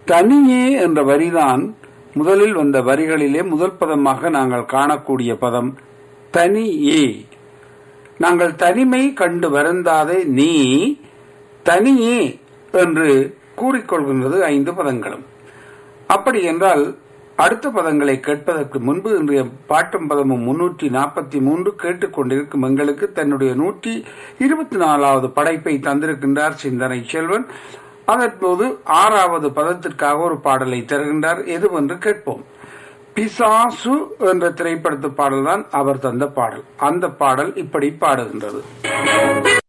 தனியே என்ற வரிதான் முதலில் வந்த வரிகளிலே முதல் பதமாக நாங்கள் காணக்கூடிய பதம் தனியே நாங்கள் தனிமை கண்டு வருந்தாதே நீ தனியே என்று கூறிக்கொள்கின்றது ஐந்து பதங்களும் அப்படி என்றால் அடுத்த பதங்களை கேட்பதற்கு முன்பு இன்றைய பாட்டும் பதமும் முன்னூற்றி நாற்பத்தி மூன்று கேட்டுக்கொண்டிருக்கும் எங்களுக்கு தன்னுடைய நூற்றி இருபத்தி நாலாவது படைப்பை தந்திருக்கின்றார் சிந்தனை செல்வன் அதற்போது ஆறாவது பதத்திற்காக ஒரு பாடலை தருகின்றார் எதுவென்று கேட்போம் பிசாசு என்ற திரைப்படத்து பாடல்தான் அவர் தந்த பாடல் அந்த பாடல் இப்படி பாடுகின்றது